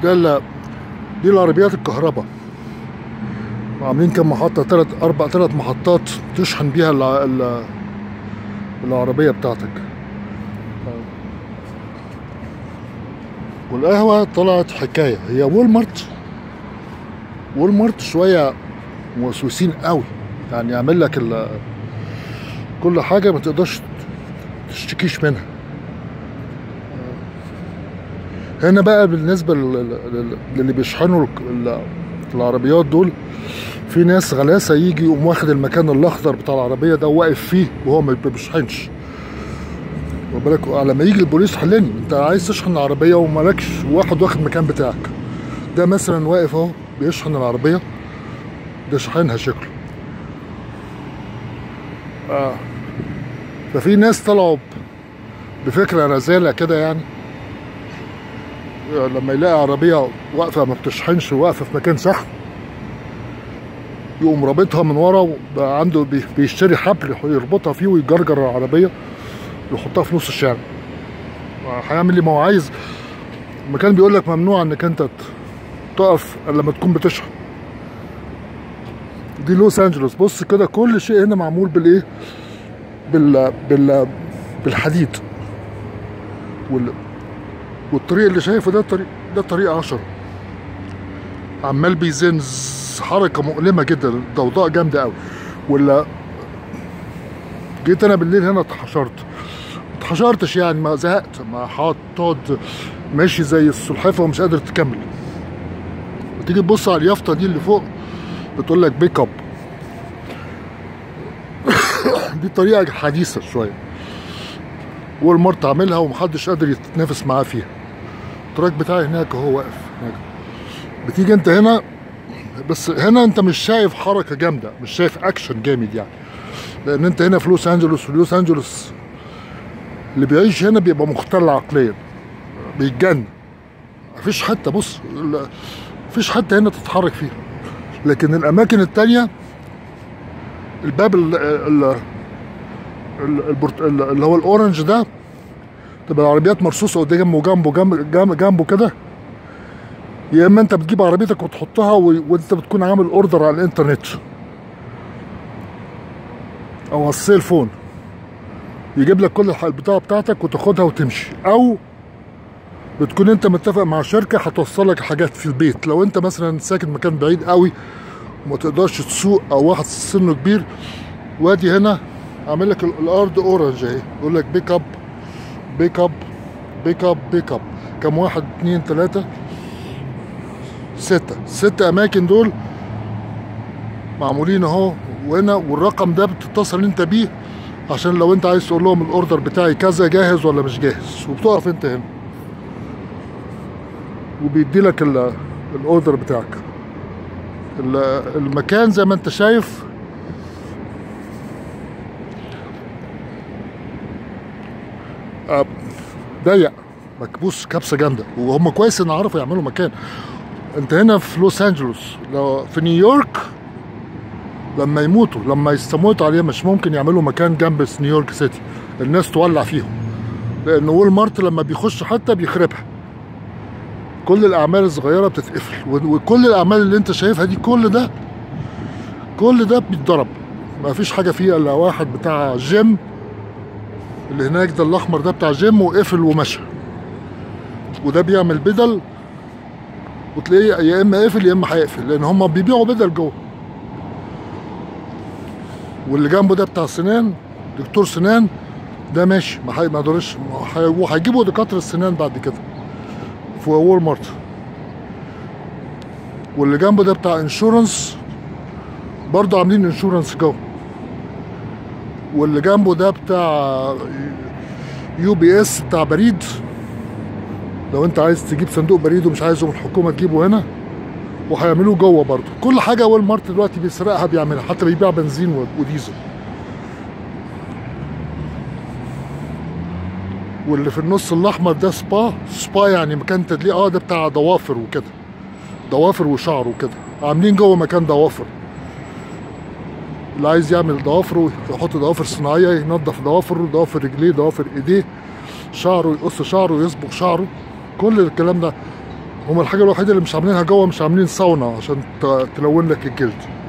ده ال- دي العربيات الكهرباء عاملين كام محطة تلات أربع تلات محطات تشحن بيها الع- ال- العربية بتاعتك والقهوة طلعت حكاية هي وولمارت وولمارت شوية موسوسين قوي يعني يعمل لك ال- كل حاجة ما تقدرش تشتكيش منها هنا بقى بالنسبة لل- لل- للي بيشحنوا ال- ال- العربيات دول في ناس غلاسة يجي يقوم واخد المكان الأخضر بتاع العربية ده واقف فيه وهو ما بيشحنش واخد بالك لما يجي البوليس حلني انت عايز تشحن العربية ومالكش واحد واخد مكان بتاعك ده مثلا واقف اهو بيشحن العربية ده شحنها شكله آه. ففي ناس طلعوا ب- بفكرة رزالة كده يعني لما يلاقي عربية واقفة ما بتشحنش واقفة في مكان شحن يقوم رابطها من ورا وبقى عنده بي- بيشتري حبل يربطها فيه ويجرجر العربية يحطها في نص الشارع هيعمل ايه ما هو عايز المكان بيقول لك ممنوع انك انت ت- تقف الا لما تكون بتشحن دي لوس انجلوس بص كده كل شيء هنا معمول بالايه بال بال بالحديد وال والطريق اللي شايفه ده طريق ده طريق عشرة عمال بيزن ز- حركة مؤلمة جدا ضوضاء جامدة قوي ولا جيت انا بالليل هنا اتحشرت اتحشرتش يعني ما زهقت ما حاط تقعد ماشي زي السلحفة ومش قادر تكمل وتيجي تبص على اليافطة دي اللي فوق بتقول لك بيك اب دي طريقة حديثة شوية وول مارت عاملها ومحدش قادر يتنافس معاه فيها التراك بتاعي هناك اهو واقف هناك بتيجي انت هنا بس هنا انت مش شايف حركة جامدة مش شايف اكشن جامد يعني لان انت هنا في لوس انجلوس ولوس انجلوس اللي بيعيش هنا بيبقى مختل عقليا بيتجن مفيش حتة بص ال- مفيش حتة هنا تتحرك فيها لكن الاماكن التانية الباب ال ال ال- البرت... ال- اللي هو الاورنج ده تبقى العربيات مرصوصه قدام وجنبه جنب جنب جنبه كده يا اما انت بتجيب عربيتك وتحطها و... وانت بتكون عامل اوردر على الانترنت او على السيل فون يجيب لك كل الح- البضاعه بتاعتك وتاخدها وتمشي او بتكون انت متفق مع شركه هتوصلك حاجات في البيت لو انت مثلا ساكن مكان بعيد قوي وما تقدرش تسوق او واحد سنه كبير وادي هنا عامل لك ال- الارض اورنج اهي يقول لك بيك اب بيك اب بيك اب بيك اب كم واحد اتنين تلاته ستة ست أماكن دول معمولين أهو وهنا والرقم ده بتتصل أنت بيه عشان لو أنت عايز تقول لهم الأوردر بتاعي كذا جاهز ولا مش جاهز وبتقف أنت هنا وبيدي لك ال- الأوردر بتاعك ال- المكان زي ما أنت شايف آه، ضيق مكبوس كبسه جامده وهم كويس ان عرفوا يعملوا مكان انت هنا في لوس انجلوس لو في نيويورك لما يموتوا لما يستموتوا عليه مش ممكن يعملوا مكان جنب نيويورك سيتي الناس تولع فيهم لان وول مارت لما بيخش حتى بيخربها كل الاعمال الصغيره بتتقفل و- وكل الاعمال اللي انت شايفها دي كل ده كل ده بيتضرب ما فيش حاجه فيه الا واحد بتاع جيم اللي هناك ده الاحمر ده بتاع جيم وقفل ومشى وده بيعمل بدل وتلاقيه يا اما قفل يا اما هيقفل لان هم بيبيعوا بدل جوه واللي جنبه ده بتاع سنان دكتور سنان ده ماشي ما حي- ما يقدرش ما حي- وهيجيبوا دكاتره السنان بعد كده في وول مارت واللي جنبه ده بتاع انشورنس برضه عاملين انشورنس جوه واللي جنبه ده بتاع يو بي اس بتاع بريد لو انت عايز تجيب صندوق بريد ومش عايزه من الحكومه تجيبه هنا وهيعملوه جوه برضه كل حاجه وول مارت دلوقتي بيسرقها بيعملها حتى بيبيع بنزين و- وديزل واللي في النص الاحمر ده سبا سبا يعني مكان تدليق اه ده بتاع ضوافر وكده ضوافر وشعر وكده عاملين جوه مكان ضوافر اللي عايز يعمل ضوافره يحط ضوافر صناعيه ينظف ضوافره ضوافر رجليه ضوافر ايديه شعره يقص شعره يصبغ شعره كل الكلام ده هما الحاجه الوحيده اللي مش عاملينها جوه مش عاملين ساونا عشان ت- تلون لك الجلد